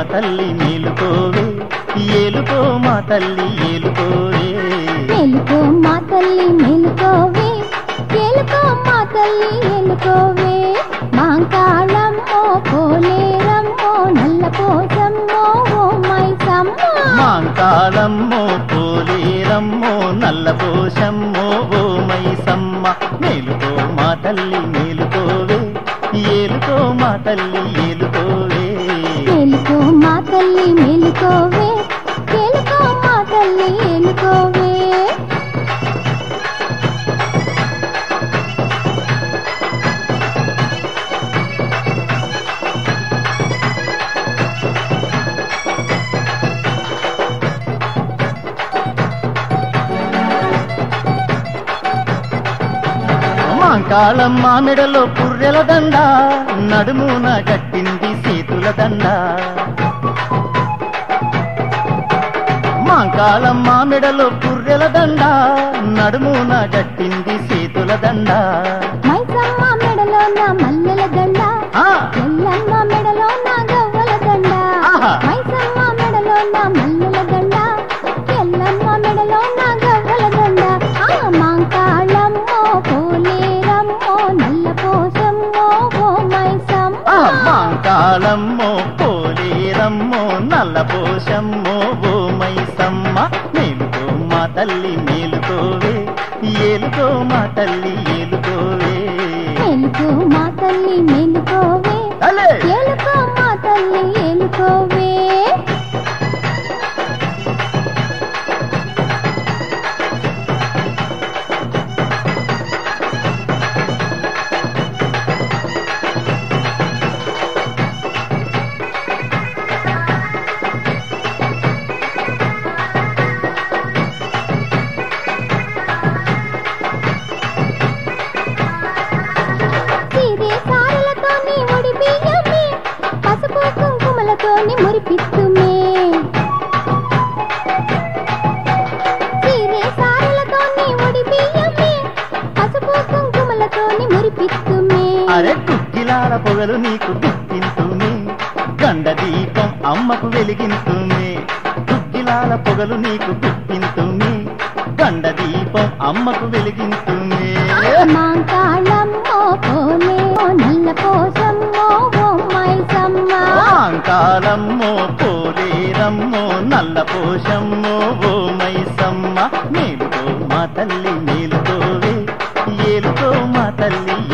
తల్లి మేలుకోవే ఏలుకో మా తల్లి ఏలుకోవే మేలుకో మా తల్లి మేలుకోవే ఏలుకో మా తల్లి ఏలుకోవే మాంకాళమ్మో పోలేరమ్మో నల్ల పోసమ్మో ఓ మైసమ్మో మాంకాళమ్మో పోలేరమ్మో నల్ల పోషమ్మో ఓ మైసమ్మ మేలుకో మా తల్లి మేలుకోవే ఏలుకో మా తల్లి ఏలుకోవే మేలుకో మా తల్లి మేలుకోవే ఏలుకో మా తల్లి ఏలుకోవే మాంకాళమ్మ మెడలో పుర్రెల దండ నడుమున కట్టింది సేతుల దండ మాంకాళమ్మ మెడలో పుర్రెల దండ నడుమున కట్టింది సేతుల దండ మైసమ్మ మెడలో నా మల్లెల దండ ఆ, ఎల్లమ్మ మెడలో నా గవ్వల దండ ఆహా. మైసమ్మ మెడలో నా మల్లెల దండ ఎల్లమ్మ మెడలో నా గవ్వల దండ ఆ మాంకాళమ్మో పోలేరమ్మో నల్ల పోసమ్మో ఓ మైసమ్మ ఆ, మాంకాళమ్మో పోలేరమ్మో నల్ల పోషమ్మో ఓ మైసమ్మ మేలుకో మా తల్లి మేలుకోవే ఏలుకో మా తల్లి ఏలుకోవే మేలుకో మా తల్లి మేలుకోవే అలే ఏలుకో మా తల్లి ఏలుకోవే సిరి సారలతోని ఒడి బియ్యమే పసుపు కుంకుమలతోని మురిపిస్తుమే సిరి సారలతోని ఒడి బియ్యమే పసుపు కుంకుమలతోని మురిపిస్తుమే అరే కుక్కిలాల పొగలు నీకు గుర్తింతుమే గండ దీపం అమ్మకు వెలిగింతుమే కుక్కిలాల పొగలు నీకు గుర్తింతుమే గండ దీపం అమ్మకు వెలిగింతుమే మాంకాళమ్మో పోలే ఓ నల్ల పోసమ్మో ఓ మైసమ్మ కాలమ్మో పోలేరమ్మో నల్ల పోషమ్మో ఓ మైసమ్మ మేలుకో మా తల్లి మేలుకోవే ఏలుకో మా తల్లి